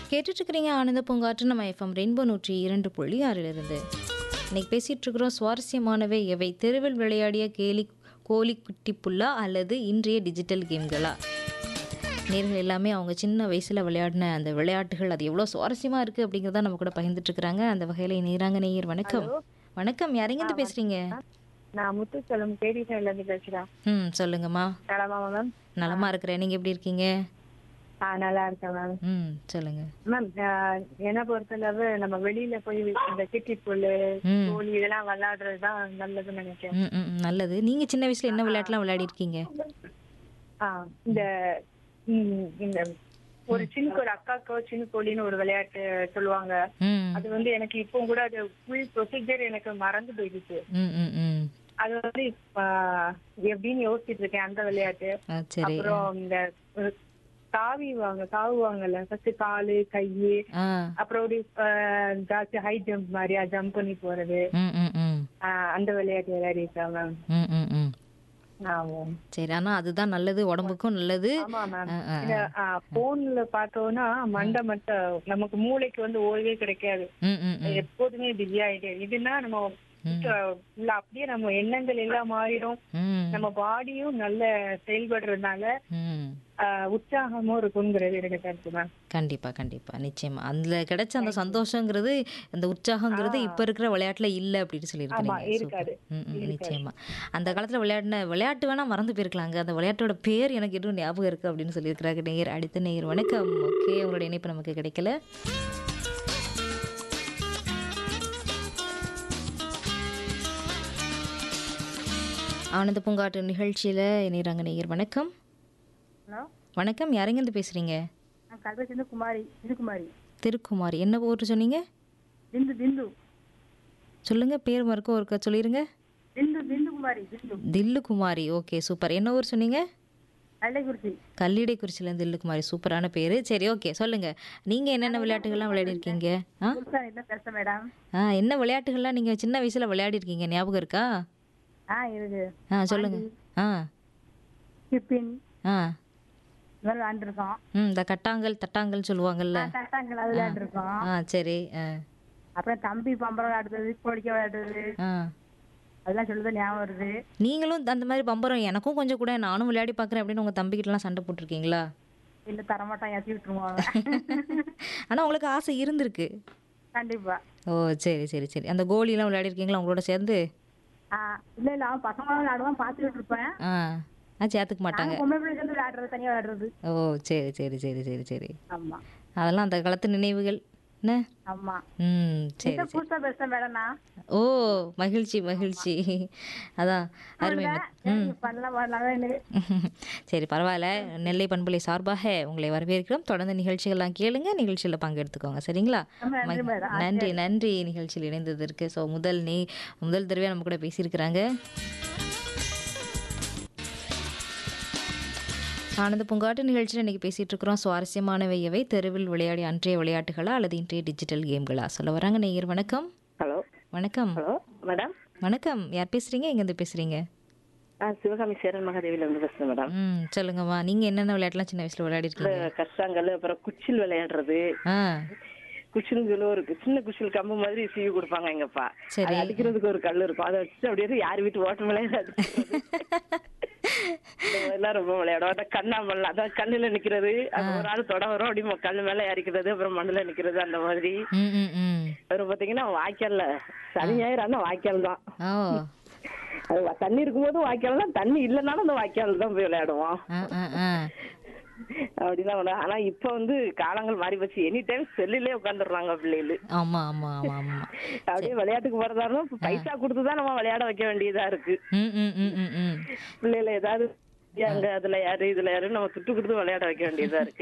கேட்டுட்ருக்கிறீங்க ஆனந்த பூங்காற்று நம்ம எஃப்எம் ரெயின்போ நூற்றி இரண்டு புள்ளி ஆறிலிருந்து இன்னைக்கு பேசிகிட்டு இருக்கிறோம் சுவாரஸ்யமானவை எவை தெருவில் விளையாடிய கேலி கோழி குட்டி புல்லா அல்லது இன்றைய டிஜிட்டல் கேம்களா நேர்கள் எல்லாமே அவங்க சின்ன வயசில் விளையாடின அந்த விளையாட்டுகள் அது எவ்வளோ சுவாரஸ்யமாக இருக்குது அப்படிங்கிறத நம்ம கூட பகிர்ந்துட்டு இருக்கிறாங்க அந்த வகையில் நேராங்க நேயர் வணக்கம் வணக்கம் யாரெங்கேருந்து பேசுகிறீங்க நான் முத்துச்செல்வம் கேடி சைட்ல இருந்து பேசுறேன் ம் சொல்லுங்கம்மா நலமா மேம் நலமா இருக்கிறேன் நீங்கள் எப்படி இருக்கீங்க ஆ நல்லா இருக்கேன் மேம் ம் சொல்லுங்கள் மேம் என்ன பொறுத்தளவு நம்ம வெளியில போய் இந்த கிட்டி புல்லு ம். கோழி இதெல்லாம் விளையாடுறது தான் நல்லதுன்னு நினைக்கிறேன் ம் ம் ம், நல்லது நீங்கள் சின்ன வயசில் என்ன விளையாட்டுலாம் விளையாடி இருக்கீங்க ஆ இந்த ம், இந்த ஒரு சின்ன ஒரு அக்காக்கோ சின்ன கோழின்னு ஒரு விளையாட்டு சொல்லுவாங்க ம் அது வந்து எனக்கு இப்போ கூட அது ஃபுல் ப்ரொசீஜர் எனக்கு மறந்து போயிடுச்சு ம் ம் ம் அது வந்து இப்ப எப்படின்னு யோசிச்சுட்டு இருக்கேன் அந்த விளையாட்டு ஆ சரி அப்புறம் இந்த ஒரு தாவிவாங்க தாவுவாங்கல்ல ஃபர்ஸ்ட் காலு கையு ஆ அப்புறம் ஒரு அஹ், ஜாஸ்தி ஹை ஜம்ப் மாதிரியா ஜம்ப் பண்ணி போறது ம் ம் ம் அஹ், அந்த விளையாட்டு விளையாடி இருக்கேன் மேம் ம் ம் ம் ஆமா சரி ஆனால் அதுதான் நல்லது உடம்புக்கும் நல்லது ஆமா மேம் ஆ, ஆ, இந்த போன்ல பார்த்தோம்னா மண்டை மட்டும் நமக்கு மூளைக்கு வந்து ஓய்வே கிடைக்காது ம் ம் ம் எப்போதுமே பிஸி ஆயிட்டே இதுனா நம்ம உள்ள அப்படியே நம்ம எண்ணங்கள் எல்லாம் மாறிடும் ம் நம்ம பாடியும் நல்ல செயல்படுறதுனால ம் அஹ், உற்சாகமும் இருக்குங்கிறது எனக்கு கருத்து மேம் கண்டிப்பா கண்டிப்பா நிச்சயமா அதுல கிடைச்ச அந்த சந்தோஷங்கிறது அந்த உற்சாகங்கிறது இப்ப இருக்கிற விளையாட்டுல இல்ல அப்படின்னு ஆமா, சொல்லியிருக்கிறீங்க இருக்காது. ம், ம், நிச்சயமா அந்த காலத்துல விளையாடின விளையாட்டு வேணா மறந்து போயிருக்கலாங்க அந்த விளையாட்டோட பேர் எனக்கு இன்னும் ஞாபகம் இருக்கு அப்படின்னு சொல்லியிருக்கிறாங்க நேயர் அடுத்த நேயர் வணக்கம் ஓகே உங்களோட இணைப்பு நமக்கு கிடைக்கல ஆனந்த பூங்காட்டு நிகழ்ச்சியில இணையறாங்க நேயர் வணக்கம் ஹலோ வணக்கம் யாரெங்கேருந்து பேசுறீங்க நான் கல்வச்சிருந்து குமாரி இந்துகுமாரி திருக்குமார் என்ன ஊர் சொன்னீங்க பிந்து பிந்து சொல்லுங்க பேர் மறுக்க ஒருக்க சொல்லிருங்க பிந்து பிந்து குமாரி பிந்து தில்லு குமாரி ஓகே சூப்பர் என்ன ஊர் சொன்னீங்க கள்ளைக்குறிச்சி கல்லிடைக்குறிச்சியிலேருந்து தில்லு குமாரி சூப்பரான பேர் சரி ஓகே சொல்லுங்க நீங்க என்னென்ன விளையாட்டுகள்லாம் விளையாடிருக்கீங்க ஆ புதுசா என்ன பேச மேடம் ஆ என்ன விளையாட்டுகள்லாம் நீங்க சின்ன வயசுல விளையாடிருக்கீங்க ஞாபகம் இருக்கா ஆ இருக்கு ஆ சொல்லுங்க ஆ ஸ்கிப்பிங் ஆ இதெல்லாம் விளையாண்டுருக்கோம் ம் இந்த கட்டாங்கல் தட்டாங்கல் சொல்லுவாங்கல்ல தட்டாங்கள் அது விளையாண்டுருக்கோம் ஆ சரி ஆ அப்புறம் தம்பி பம்பரம் விளையாடுறது கோடிக்க விளையாடுறது ஆ அதெல்லாம் சொல்லுறது ஞாபகம் வருது நீங்களும் அந்த மாதிரி பம்பரம் எனக்கும் கொஞ்சம் கூட நானும் விளையாடி பார்க்குறேன் அப்படின்னு உங்கள் தம்பிக்கிட்டலாம் சண்டை போட்டிருக்கீங்களா இல்ல தரமாட்டான் ஏற்றி விட்டுருவாங்க ஆனால் உங்களுக்கு ஆசை இருந்திருக்கு கண்டிப்பா ஓ சரி சரி சரி அந்த கோலிலாம் விளையாடிருக்கீங்களா உங்களோட சேர்ந்து ஆ இல்ல இல்ல அவன் பசங்களும் விளையாடுவான் பார்த்துட்டு இருப்பேன் ஆ ஆ சேர்த்துக்க மாட்டாங்க நாங்க பொம்பளை பிள்ளை சேர்ந்து விளையாடுறது தனியா விளையாடுறது ஓ சரி சரி சரி சரி சரி ஆமா அதெல்லாம் அந்த காலத்து நினைவுகள் என்ன ஆமா ம் சரி இதை புதுசா பேசுறேன் மேடம்னா ஓ மகிழ்ச்சி மகிழ்ச்சி அதான் அருமை மத்- ம் பண்ணலாம் பண்ணலாம் சரி பரவாயில்ல நெல்லை பண்புலை சார்பாக உங்களை வரவேற்கிறோம் தொடர்ந்து நிகழ்ச்சிகள்லாம் கேளுங்க நிகழ்ச்சியில் பங்கெடுத்துக்கோங்க சரிங்களா ரொம்ப நன்றி மகி- மேடம். நன்றி நன்றி நிகழ்ச்சியில் இணைந்ததற்கு ஸோ முதல் நீ முதல் தடவையாக நம்ம கூட பேசியிருக்கிறாங்க ஆனந்த பூங்காட்டு நிகழ்ச்சியில் இன்றைக்கி பேசிகிட்டு இருக்கிறோம் சுவாரஸ்யமானவை எவை தெருவில் விளையாடி அன்றைய விளையாட்டுகளா அல்லது இன்றைய டிஜிட்டல் கேம்களா சொல்ல வராங்க நேயர் வணக்கம் ஹலோ வணக்கம் ஹலோ மேடம் வணக்கம் யார் பேசுகிறீங்க எங்கேருந்து பேசுகிறீங்க நான் சிவகாமி சேரன் மகாதேவில இருந்து பேசுறேன் மேடம் ம் சொல்லுங்கம்மா நீங்கள் என்னென்ன விளையாட்டுலாம் சின்ன வயசில் விளையாடி இந்த இருக்கீங்க கஷ்டாங்கல் அப்புறம் குச்சில் விளையாடுறது ஆ குச்சில்களும் இருக்கு சின்ன குச்சில் கம்பு மாதிரி சீவி கொடுப்பாங்க எங்கப்பா சரி. அது அடிக்கிறதுக்கு ஒரு கல் இருக்கும் அதை வச்சு அப்படியே யார் வீட்டு ஓட்டம் விளையாடாது இந்த மாதிரிலாம் ரொம்ப விளையாடும் அந்த கண்ணாமல்லாம் அதான் கண்ணுல நிக்கிறது அது ஒரு ஆள் தொட வரும் அப்படியே கண்ணு மேல இறக்கிறது அப்புறம் மண்ணுல நிக்கிறது அந்த மாதிரி ம் ம் ம் அப்புறம் பாத்தீங்கன்னா வாய்க்கால்ல சனி ஞாயிறு ஆனா வாய்க்கால் தான் ஓ அது தண்ணி இருக்கும்போது வாய்க்கால் தான் தண்ணி இல்லைனாலும் அந்த வாய்க்கால் தான் போய் விளையாடுவோம் ஆ ஆ ஆ அப்படிதான் விளையா- ஆனா இப்ப வந்து காலங்கள் மாறி போச்சு எனி டைம் செல்லுலயே உட்காந்துடுறாங்க பிள்ளைகள் ஆமா ஆமா ஆமா ஆமா அப்படியே விளையாட்டுக்கு போறதா இருந்தாலும் இப்ப பைசா கொடுத்துதான் நம்ம விளையாட வைக்க வேண்டியதா இருக்கு ம் ம் ம் ம் ம் பிள்ளைகளை ஏதாவது அங்க அதுல யாரு இதுல யாரு நம்ம துட்டு கொடுத்து விளையாட வைக்க வேண்டியதா இருக்கு